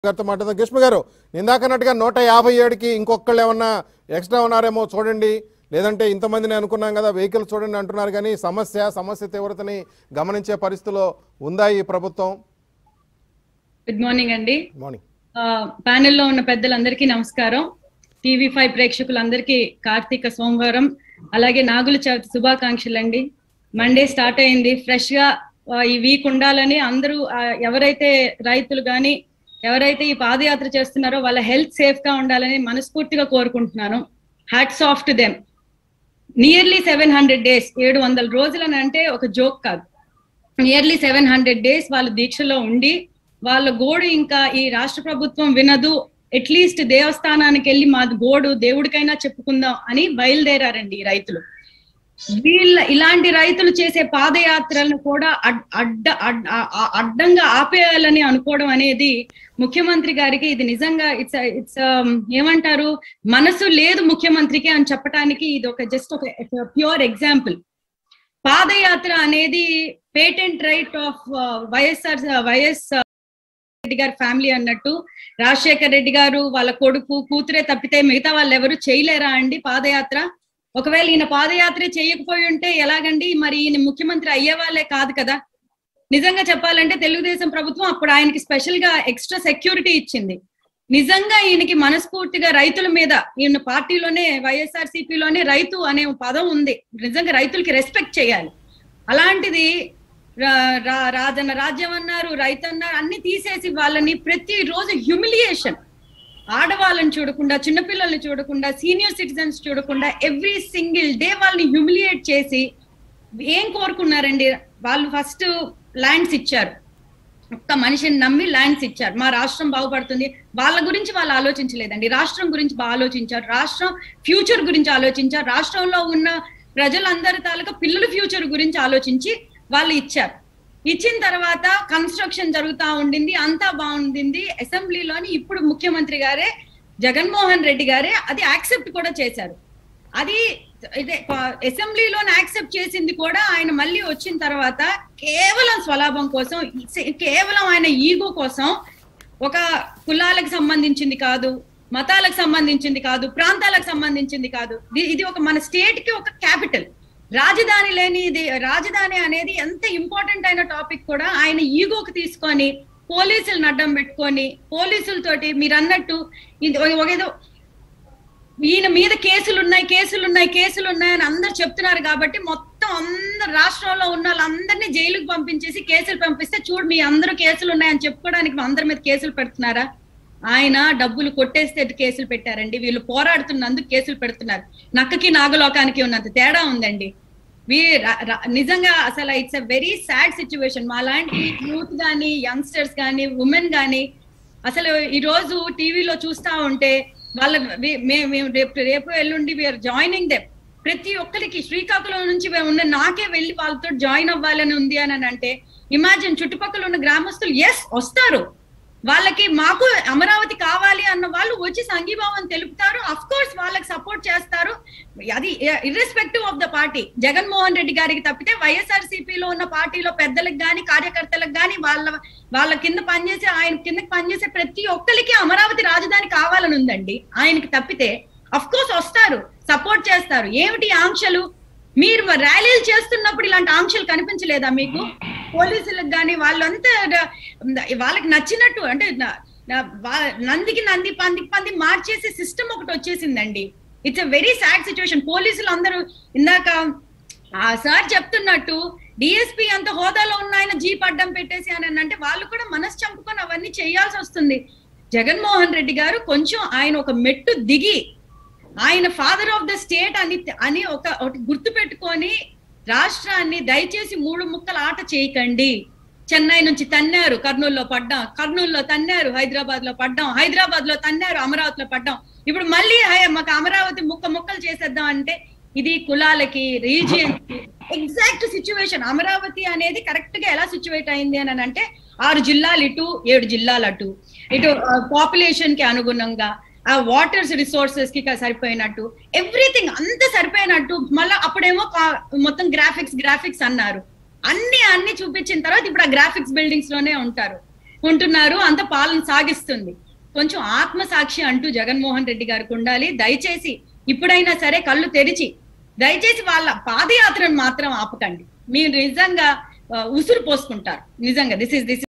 గారితో మాట్లాడదాం గ్రీష్మ గారు ఇందాకన్నట్టుగా నూట యాభై ఏడుకి ఇంకొకళ్ళు ఏమన్నా ఎక్స్ట్రా ఉన్నారేమో చూడండి లేదంటే ఇంతమందిని అనుకున్నాం కదా వెహికల్ చూడండి అంటున్నారు కానీ సమస్య సమస్య తీవ్రతని గమనించే పరిస్థితిలో ఉందా ఈ ప్రభుత్వం గుడ్ మార్నింగ్ అండి మార్నింగ్ ఆ, ప్యానెల్లో ఉన్న పెద్దలందరికీ నమస్కారం టీవీ ఫైవ్ ప్రేక్షకులందరికీ కార్తీక సోమవారం అలాగే నాగుల చవితి శుభాకాంక్షలు అండి మండే స్టార్ట్ అయింది ఫ్రెష్ గా ఆ, ఈ వీక్ ఉండాలని అందరూ ఆ, ఎవరైతే రైతులు కానీ ఎవరైతే ఈ పాదయాత్ర చేస్తున్నారో వాళ్ళ హెల్త్ సేఫ్ గా ఉండాలని మనస్ఫూర్తిగా కోరుకుంటున్నాను hats off to them nearly seven hundred days ఏడు వందల రోజులని అంటే ఒక జోక్ కాదు నియర్లీ సెవెన్ హండ్రెడ్ డేస్ వాళ్ళు దీక్షలో ఉండి వాళ్ళ గోడు ఇంకా ఈ రాష్ట్ర ప్రభుత్వం వినదు అట్లీస్ట్ దేవస్థానానికి వెళ్ళి మా గోడు దేవుడికైనా చెప్పుకుందాం అని బయలుదేరారండి ఈ రైతులు వీళ్ళ ఇలాంటి రైతులు చేసే పాదయాత్రలను కూడా అడ్- అడ్డ అడ్- ఆ- ఆ- అడ్డంగా ఆపేయాలని అనుకోవడం అనేది ముఖ్యమంత్రి గారికి ఇది నిజంగా ఇట్స్ ఇట్స్ ఏమంటారు మనసు లేదు ముఖ్యమంత్రికి అని చెప్పడానికి ఇది ఒక జస్ట్ ఒక ప్యూర్ ఎగ్జాంపుల్ పాదయాత్ర అనేది patent right of YSR YS Reddy గారి ఫ్యామిలీ అన్నట్టు రాజశేఖర్ రెడ్డి గారు వాళ్ళ కొడుకు కూతురే తప్పితే మిగతా వాళ్ళు ఎవరు చేయలేరా అండి పాదయాత్ర ఒకవేళ ఈయన పాదయాత్ర చేయకపోయి ఉంటే ఎలాగండి మరి ఈయన ముఖ్యమంత్రి అయ్యే వాళ్ళే కాదు కదా నిజంగా చెప్పాలంటే తెలుగుదేశం ప్రభుత్వం అప్పుడు ఆయనకి స్పెషల్ గా ఎక్స్ట్రా సెక్యూరిటీ ఇచ్చింది నిజంగా ఈయనకి మనస్ఫూర్తిగా రైతుల మీద ఈయన పార్టీలోనే వైఎస్ఆర్ లోనే రైతు అనే పదం ఉంది నిజంగా రైతులకి రెస్పెక్ట్ చేయాలి అలాంటిది రా- రా- రాజన్న రాజ్యం అన్నారు రైతు అన్నారు అన్ని తీసేసి వాళ్ళని ప్రతి రోజు హ్యూమిలియేషన్ ఆడవాళ్ళని చూడకుండా చిన్నపిల్లల్ని చూడకుండా సీనియర్ సిటిజన్స్ చూడకుండా ఎవ్రీ సింగిల్ డే వాళ్ళని హ్యూమిలియేట్ చేసి ఏం కోరుకున్నారండి వాళ్ళు ఫస్ట్ ల్యాండ్స్ ఇచ్చారు ఒక్క మనిషిని నమ్మి ల్యాండ్స్ ఇచ్చారు మా రాష్ట్రం బాగుపడుతుంది వాళ్ళ గురించి వాళ్ళు ఆలోచించలేదండి రాష్ట్రం గురించి బాగా ఆలోచించారు రాష్ట్రం ఫ్యూచర్ గురించి ఆలోచించారు రాష్ట్రంలో ఉన్న ప్రజలందరి తాలూకా పిల్లల ఫ్యూచర్ గురించి ఆలోచించి వాళ్ళు ఇచ్చారు ఇచ్చిన తర్వాత కన్స్ట్రక్షన్ జరుగుతా ఉండింది అంతా బాగుండింది అసెంబ్లీలోని ఇప్పుడు ముఖ్యమంత్రి గారే జగన్మోహన్ రెడ్డి గారే అది యాక్సెప్ట్ కూడా చేశారు అది ఇదే అసెంబ్లీలోనే యాక్సెప్ట్ చేసింది కూడా ఆయన మళ్ళీ వచ్చిన తర్వాత కేవలం స్వలాభం కోసం కేవలం ఆయన ఈగో కోసం ఒక కులాలకు సంబంధించింది కాదు మతాలకు సంబంధించింది కాదు ప్రాంతాలకు సంబంధించింది కాదు ఇది- ఇది ఒక మన స్టేట్ కి ఒక క్యాపిటల్ రాజధాని లేని ఇది రాజధాని అనేది ఎంత ఇంపార్టెంట్ అయిన టాపిక్ కూడా ఆయన ఈగోకి తీసుకొని పోలీసులను అడ్డం పెట్టుకొని పోలీసులతోటి మీరు అన్నట్టు ఇది ఒక- ఒక ఏదో ఈయన మీద కేసులు ఉన్నాయి కేసులు ఉన్నాయి కేసులు ఉన్నాయి అని అందరు చెప్తున్నారు కాబట్టి మొత్తం అందరు రాష్ట్రంలో ఉన్న వాళ్ళందరినీ జైలుకు పంపించేసి కేసులు పంపిస్తే చూడు మీ అందరూ కేసులు ఉన్నాయని చెప్పుకోవడానికి మా అందరి మీద కేసులు పెడుతున్నారా ఆయన డబ్బులు కొట్టేస్తే కేసులు పెట్టారండి వీళ్ళు పోరాడుతున్నందుకు కేసులు పెడుతున్నారు నక్కకి నాగలోకానికి ఉన్నంత తేడా ఉందండి వీ ర- ర- నిజంగా అసలు it's a very sad situation మా లాంటి యూత్ కానీ యంగ్స్టర్స్ కానీ ఉమెన్ కానీ అసలు ఈ రోజు టీవీలో చూస్తా ఉంటే వాళ్ళ వి- మే- మేము రేపు రేపు ఎల్లుండి వీఆర్ జాయినింగ్ దెమ్ ప్రతి ఒక్కరికి శ్రీకాకుళం నుంచి మేము ఉన్న నాకే వెళ్ళి వాళ్ళతో జాయిన్ అవ్వాలని ఉంది అని అంటే ఇమాజిన్ చుట్టుపక్కల ఉన్న గ్రామస్తులు ఎస్ వస్తారు వాళ్ళకి మాకు అమరావతి కావాలి అన్న వాళ్ళు వచ్చి సంఘీభావం తెలుపుతారు అఫ్ కోర్స్ వాళ్ళకి సపోర్ట్ చేస్తారు అది irrespective of the party Jaganmohan Reddy గారికి తప్పితే వైఎస్ఆర్ లో ఉన్న పార్టీలో పెద్దలకు గాని కార్యకర్తలకు గాని వాళ్ళ వాళ్ళ కింద పనిచేసే ఆయన కింద పనిచేసే ప్రతి ఒక్కరికి అమరావతి రాజధాని కావాలని ఉందండి ఆయనకి తప్పితే అఫ్ కోర్స్ వస్తారు సపోర్ట్ చేస్తారు ఏమిటి ఆంక్షలు మీరు ర్యాలీలు చేస్తున్నప్పుడు ఇలాంటి ఆంక్షలు కనిపించలేదా మీకు పోలీసులకు కానీ వాళ్ళంతా డ- వాళ్ళకి నచ్చినట్టు అంటే న- న- వా- నందికి నంది పందికి పంది మార్చేసే సిస్టమ్ ఒకటి వచ్చేసిందండి it's a very sad situation పోలీసులు అందరూ ఇందాక ఆ సార్ చెప్తున్నట్టు డిఎస్పీ అంత హోదాలో ఉన్న ఆయన జీప్ అడ్డం పెట్టేసి అని అంటే వాళ్ళు కూడా మనసు చంపుకొని అవన్నీ చేయాల్సి వస్తుంది జగన్మోహన్ రెడ్డి గారు కొంచెం ఆయన ఒక మెట్టు దిగి ఆయన ఫాదర్ ఆఫ్ ద స్టేట్ అని అని ఒక ఒకటి గుర్తు పెట్టుకొని రాష్ట్రాన్ని దయచేసి మూడు ముక్కల ఆట చేయకండి చెన్నై నుంచి తన్నారు కర్నూలులో పడ్డాం కర్నూలులో తన్నారు హైదరాబాద్ లో పడ్డాం హైదరాబాద్ లో తన్నారు అమరావతిలో పడ్డాం ఇప్పుడు మళ్ళీ హై- మాకు అమరావతి ముక్క ముక్కలు చేసేద్దాం అంటే ఇది కులాలకి రీజియన్ ఎగ్జాక్ట్ సిచ్యువేషన్ అమరావతి అనేది కరెక్ట్ గా ఎలా సిచ్యువేట్ అయింది అని అంటే ఆరు జిల్లాలు ఇటు ఏడు జిల్లాలు అటు ఇటు పాపులేషన్ కి అనుగుణంగా ఆ వాటర్స్ రిసోర్సెస్ కి సరిపోయినట్టు ఎవ్రీథింగ్ అంత సరిపోయినట్టు మళ్ళీ అప్పుడేమో కా- మొత్తం గ్రాఫిక్స్ గ్రాఫిక్స్ అన్నారు అన్ని అన్ని చూపించిన తర్వాత ఇప్పుడు ఆ గ్రాఫిక్స్ బిల్డింగ్స్ లోనే ఉంటారు ఉంటున్నారు అంత పాలన సాగిస్తుంది కొంచెం ఆత్మసాక్షి అంటూ జగన్మోహన్ రెడ్డి గారికి ఉండాలి దయచేసి ఇప్పుడైనా సరే కళ్ళు తెరిచి దయచేసి వాళ్ళ పాదయాత్రను మాత్రం ఆపకండి మీరు నిజంగా ఆ, ఉసురు పోసుకుంటారు నిజంగా దిస్ ఇస్ దిస్